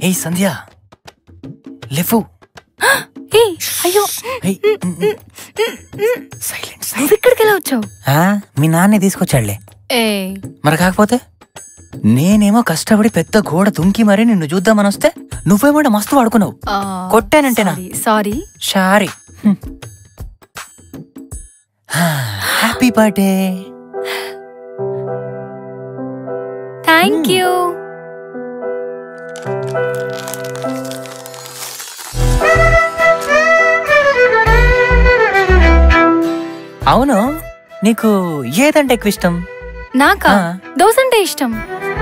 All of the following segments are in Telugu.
ఏయ్ సంధ్య లేవు ఏ అయ్యో ఏయ్, సైలెంట్ నువ్వు ఇక్కడికి ఎలా వచ్చావు మీ నాన్నే తీసుకొచ్చాడులే ఏ మరి కాకపోతే నేనేమో కష్టపడి పెద్ద గోడ దుంకి మరీ నిన్ను చూద్దామని వస్తే నువ్వేమో మస్తు వాడుకున్నావు కొట్టానంటేనా? Sorry sorry happy birthday thank you అవును నీకు ఏదంటే ఎక్కువ ఇష్టం నాకా ఆ. దోశ అంటే ఇష్టం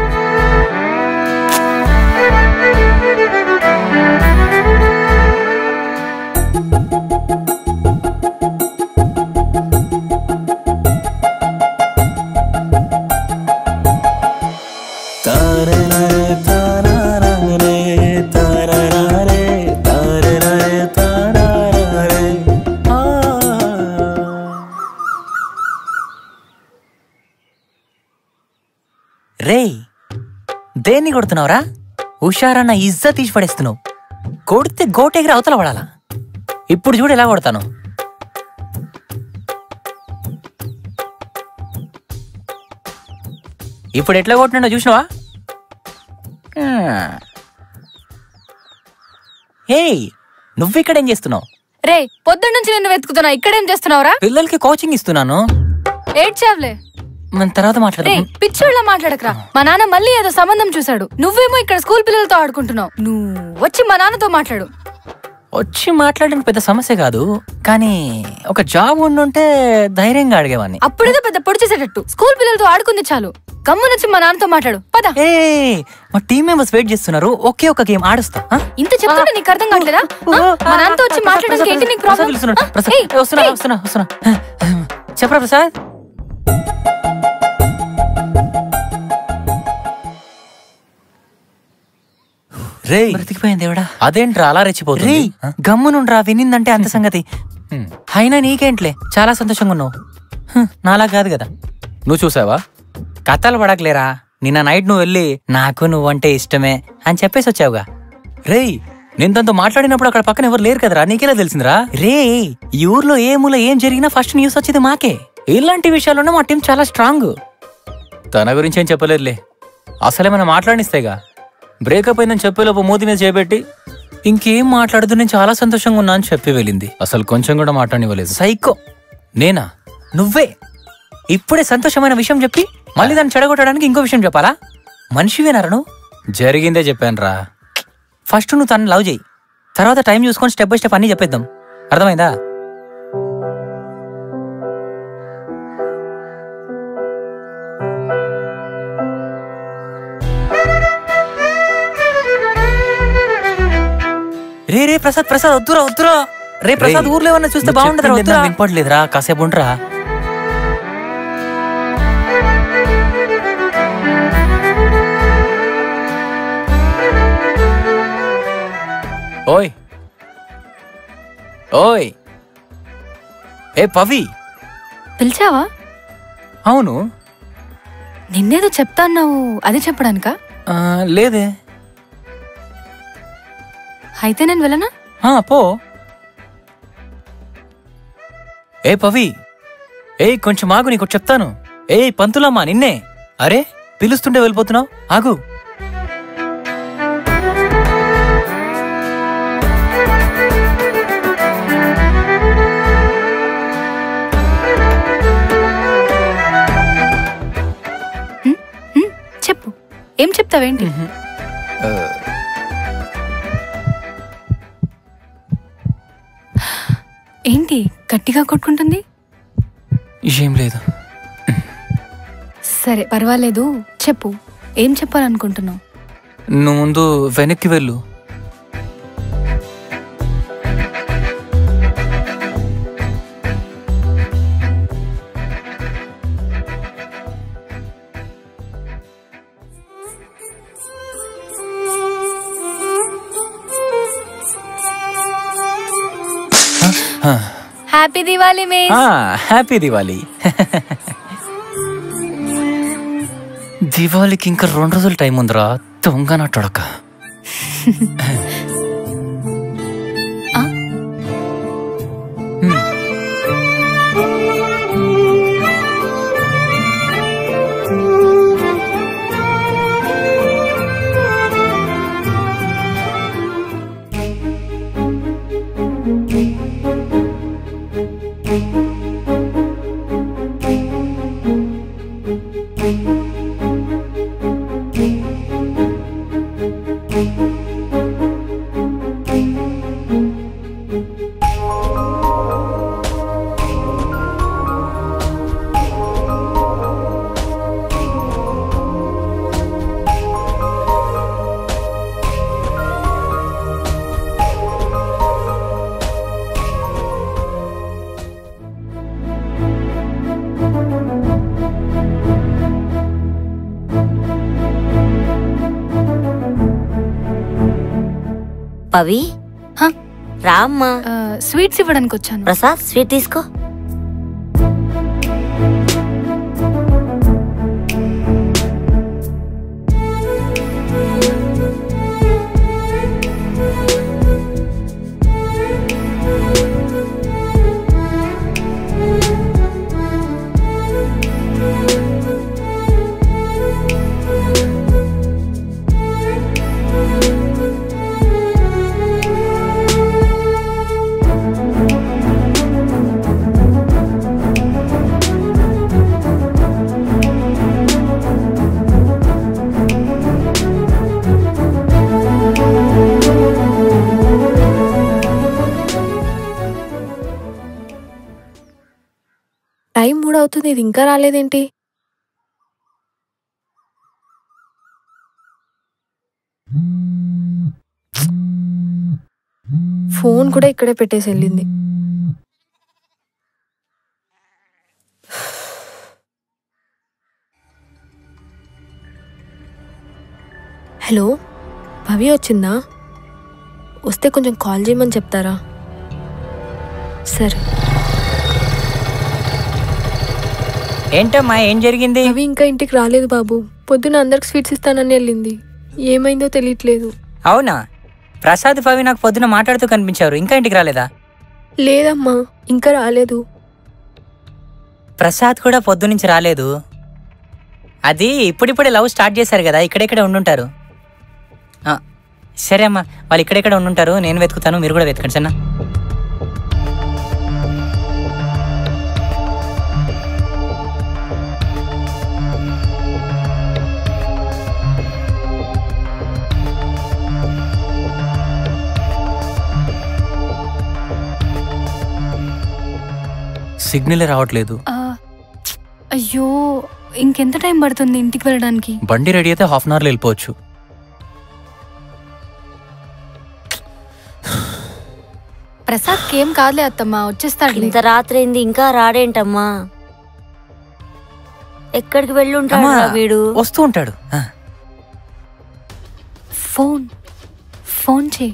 రేయ్ దేన్ని కొడుతున్నావురా హుషారన్న ఇజ్జ తీసి పడేస్తున్నావు కొడితే గోటెగిరి అవతల పడాలా ఇప్పుడు చూడు ఎలా కొడతాను ఇప్పుడు ఎట్లా కొట్టినాడో చూసినావా ఏయ్ నువ్విక్కడ ఏం చేస్తున్నావు రే పొద్దున్న నుంచి నిన్ను వెతుకుతున్నా ఇక్కడేం చేస్తున్నావురా పిల్లలకి కోచింగ్ ఇస్తున్నాను ఏడ్చావులే మన తర్వాత రే మాట్లాడదాం పిచ్చోళ్ళ మాట్లాడకరా మా నాన్న మళ్ళీ ఏదో సంబంధం చూశాడు నువ్వేమో ఇక్కడ స్కూల్ పిల్లలతో ఆడుకుంటున్నావు నువ్వు వచ్చి మా నాన్నతో మాట్లాడు వచ్చి మాట్లాడడం పెద్ద సమస్య కాదు కానీ ఒక జాబ్ ఉండుంటే ధైర్యంగా అడిగేవాడిని అప్పుడేదో పెద్ద పొడి చేసేటట్టు స్కూల్ పిల్లలతో ఆడుకుంది చాలు గమ్మునొచ్చి మా నాన్నతో మాట్లాడు పద ఏ మా టీం మెంబర్స్ వెయిట్ చేస్తున్నారు ఒకే ఒక గేమ్ ఆడుస్తా ఆ? ఇంత చెప్తుంటే నీకు అర్థం కావట్లేదా ఆ? మా నాన్నతో వచ్చి మాట్లాడడానికి ఏంటి నీకు ప్రసాద్ ప్రాబ్లం పిలుస్తున్నాడు. ప్రసాద్, ఏ, వస్తున్నా వస్తున్నా వస్తున్నా చెప్పరా ప్రసాద్ రే బ్రతికిపోయింది ఎవడా అదేంట్రా అలా రెచ్చిపోతుంది రేయ్, గమ్మునుండ్రా వినిందంటే అంత సంగతి అయినా నీకేంట్లే చాలా సంతోషంగా ఉన్నావు హ్మ్, నాలా కాదు కదా నువ్వు చూసావా కథలు పడకలేరా నిన్న నైట్ నువ్వు వెళ్ళి నాకు నువ్వంటే ఇష్టమే అని చెప్పేసి వచ్చావుగా రేయ్ నేను తనతో మాట్లాడినప్పుడు అక్కడ పక్కన ఎవరు లేరు కదరా నీకెలా తెలిసిందిరా రే ఈ ఊర్లో ఏ మూల ఏం జరిగినా ఫస్ట్ న్యూస్ వచ్చేది మాకే ఇలాంటి విషయాల్లోనే మా టీం చాలా స్ట్రాంగ్ తన గురించి ఏం చెప్పలేదులే అసలే మనం మాట్లాడిస్తేగా బ్రేకప్ అయిందని చెప్పేలోపు మూతి మీద చేపెట్టి ఇంకేం మాట్లాడదు నేను చాలా సంతోషంగా ఉన్నా అని చెప్పి వెళ్ళింది అసలు కొంచెం కూడా మాట్లాడనివ్వలేదు సైకో నేనా నువ్వే ఇప్పుడే సంతోషమైన విషయం చెప్పి మళ్ళీ దాన్ని చెడగొట్టడానికి ఇంకో విషయం చెప్పాలా మనిషివేనారా నువ్వు జరిగిందే చెప్పానురా ఫస్ట్ నువ్వు తను లవ్ చేయి తర్వాత టైం చూసుకొని స్టెప్ బై స్టెప్ అన్ని చెప్పేద్దాం అర్థమైందా రే రే ప్రసాద్ ప్రసాద్ వద్దురా వద్దురా రే ప్రసాద్ రేయ్, ఊర్లో ఏమన్నా చూస్తే నువ్వు బాగుండదురా చెప్పింది వద్దురా నాకు వినపడలేదురా కాసేపు ఉండరా ఓయ్ ఓయ్ ఏ పవి పిలిచావా అవును నిన్నేదో చెప్తా అన్నావు అది చెప్పడానికా ఆ, లేదే అయితే నేను వెళ్ళనా ఆ, పో ఏ పవి ఏయ్ కొంచెం ఆగు నీకు ఒకటి చెప్తాను ఏయ్ పంతులమ్మా నిన్నే అరే పిలుస్తుంటే వెళ్ళిపోతున్నావు ఆగు హ్మ్, చెప్పు ఏం చెప్తావేంటి ఏంటి గట్టిగా కొట్టుకుంటుంది ఏం లేదు సరే పర్వాలేదు చెప్పు ఏం చెప్పాలనుకుంటున్నావు నువ్వు ముందు వెనక్కి వెళ్ళు హ్యాపీ దివాలి మే ఆ, హ్యాపీ దివాలి దివాళికి ఇంకా రెండు రోజులు టైం ఉందిరా దొంగ నా టొడక ఆ? హ్మ్. పవి హ? రామ్మా ఆ, స్వీట్స్ ఇవ్వడానికి వచ్చాను ప్రసాద్ స్వీట్ తీసుకో టైం మూడు అవుతుంది ఇది ఇంకా రాలేదేంటి ఫోన్ కూడా ఇక్కడే పెట్టేసి వెళ్ళింది హలో భవి వచ్చిందా వస్తే కొంచెం కాల్ చేయమని చెప్తారా సరే ఏంటమ్మా ఏం జరిగింది అవి ఇంకా ఇంటికి రాలేదు బాబు పొద్దున అందరికి స్వీట్స్ ఇస్తానని వెళ్ళింది ఏమైందో తెలియట్లేదు అవునా ప్రసాద్ పవి నాకు పొద్దున మాట్లాడుతూ కనిపించారు ఇంకా ఇంటికి రాలేదా లేదమ్మా ఇంకా రాలేదు ప్రసాద్ కూడా పొద్దు నుంచి రాలేదు అది ఇప్పుడిప్పుడే లవ్ స్టార్ట్ చేశారు కదా ఇక్కడెక్కడ ఉండుంటారు ఆ, సరే అమ్మా వాళ్ళు ఇక్కడెక్కడ ఉండుంటారు నేను వెతుకుతాను మీరు కూడా వెతకండి సన్నా సిగ్నలే రావట్లేదు ఆ, అయ్యో ఇంకెంత టైం పడుతుంది ఇంటికి వెళ్ళడానికి బండి రెడీ అయితే హాఫ్ అన్ అవర్లో వెళ్ళిపోవచ్చు ప్రసాద్కి ఏం కాదులే అత్తమ్మా వచ్చేస్తాడులే ఇంత రాత్రి అయింది ఇంకా రాడేంటమ్మా ఎక్కడికి వెళ్ళి అమ్మా ఉంటాడు వీడు వస్తూ ఉంటాడు ఆ, ఫోన్ ఫోన్ చేయి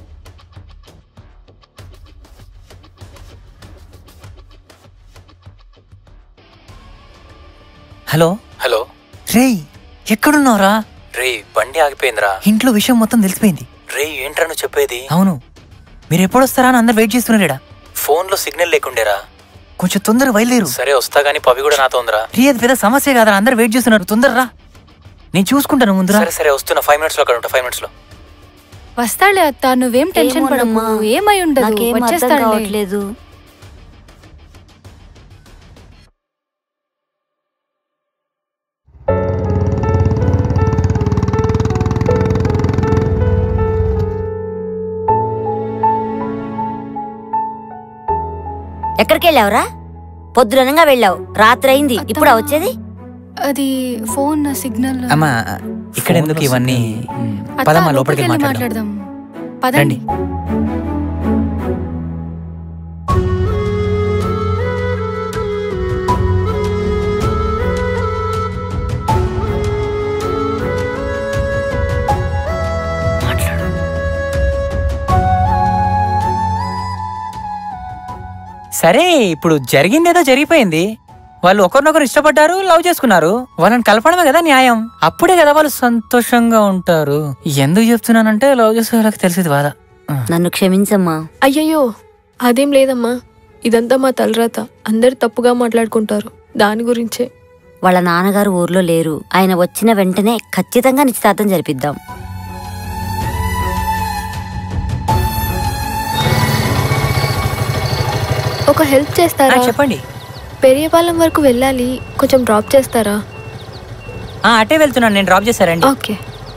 హలో హలో రేయ్ ఎక్కడున్నావురా రే బండి ఆగిపోయిందిరా ఇంట్లో విషయం మొత్తం తెలిసిపోయింది రే ఏంట్రా నువ్వు చెప్పేది అవును మీరు ఎప్పుడొస్తారా అని అందరు వెయిట్ చేస్తున్నారేడా ఫోన్లో సిగ్నల్ లేకుండేరా కొంచెం తొందర బయలుదేరు సరే వస్తా గానీ పవి కూడా నాతో ఉందిరా రీ అది పెద్ద సమస్య కాదా అందరు వెయిట్ చేస్తున్నారు తొందరరా నేను చూసుకుంటాను ముందురా సరే సరే వస్తున్నా ఫైవ్ మినిట్స్ లో అక్కడ ఉంటా ఫైవ్ మినిట్స్ లో వస్తాడులే అత్త నువ్వేం టెన్షన్ పడకు ఏమోనమ్మా. ఏమై ఉండదు నాకేం అర్థం వచ్చేస్తాడులే కావట్లేదు ఎక్కడికి వెళ్ళావురా పొద్దుననగా వెళ్ళావు రాత్రి అయింది అత్త. ఇప్పుడు వచ్చేది అది ఫోన్ సిగ్నల్ అమ్మా ఇక్కడ ఎందుకు ఇవన్నీ అత్త, పదమ్మా లోపలికి లోపలికి వెళ్ళి మాట్లాడదాం మాట్లాడదాం పదండి రండి మాట్లాడు సరే ఇప్పుడు జరిగిందేదో జరిగిపోయింది వాళ్ళు ఒకరినొకరు ఇష్టపడ్డారు లవ్ చేసుకున్నారు వాళ్ళని కలపడమే కదా న్యాయం అప్పుడే కదా వాళ్ళు సంతోషంగా ఉంటారు ఎందుకు చెప్తున్నానంటే లవ్ చేసే వాళ్ళకి తెలిసేది బాధ నన్ను క్షమించమ్మా అయ్యయ్యో అదేం లేదమ్మా ఇదంతా మా తలరాత అందరు తప్పుగా మాట్లాడుకుంటారు దాని గురించే వాళ్ళ నాన్నగారు ఊర్లో లేరు ఆయన వచ్చిన వెంటనే ఖచ్చితంగా నిశ్చితార్థం జరిపిద్దాం ఒక హెల్ప్ ఆ, చేస్తారా చెప్పండి పెరియపాలెం వరకు వెళ్ళాలి కొంచెం డ్రాప్ చేస్తారా ఆ, అటే వెళ్తున్నాను నేను డ్రాప్ చేశారండి ఓకే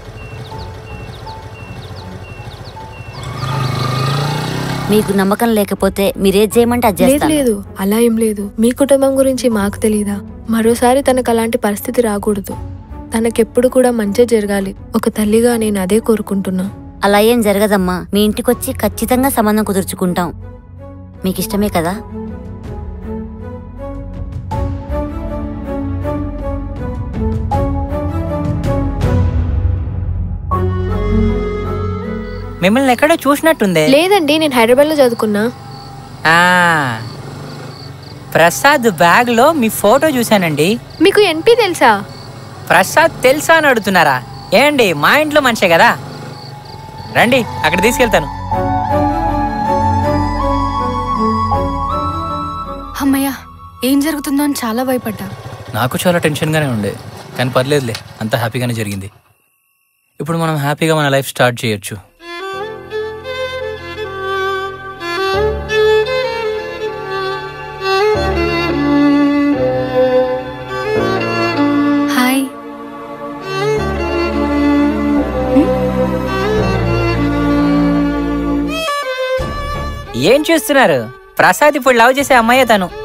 మీకు నమ్మకం లేకపోతే మీరేం చేయమంటే అది లేదు చేస్తాను లేదు అలా ఏం లేదు మీ కుటుంబం గురించి మాకు తెలీదా మరోసారి తనకు అలాంటి పరిస్థితి రాకూడదు తనకెప్పుడు కూడా మంచి జరగాలి ఒక తల్లిగా నేను అదే కోరుకుంటున్నా అలా ఏం జరగదమ్మా మీ ఇంటికొచ్చి ఖచ్చితంగా సంబంధం కుదుర్చుకుంటాం మీకు ఇష్టమే కదా మిమ్మల్ని ఎక్కడో చూసినట్టుందే లేదండి నేను హైదరాబాద్ లో చదువుకున్నా ఆ, ప్రసాద్ బ్యాగ్ లో మీ ఫోటో చూశానండి మీకు ఎన్పి తెలుసా ప్రసాద్ తెలుసా అని అడుగుతున్నారా ఏండి మా ఇంట్లో మనిషే కదా రండి అక్కడ తీసుకెళ్తాను అమ్మయ్యా ఏం జరుగుతుందో అని చాలా భయపడ్డా నాకు చాలా టెన్షన్గానే ఉండే కానీ పర్లేదులే అంతా హ్యాపీగానే జరిగింది ఇప్పుడు మనం హ్యాపీగా మన లైఫ్ స్టార్ట్ చేయొచ్చు హాయ్ ఏం చూస్తున్నారు ప్రసాద్ ఇప్పుడు లవ్ చేసే అమ్మాయే తను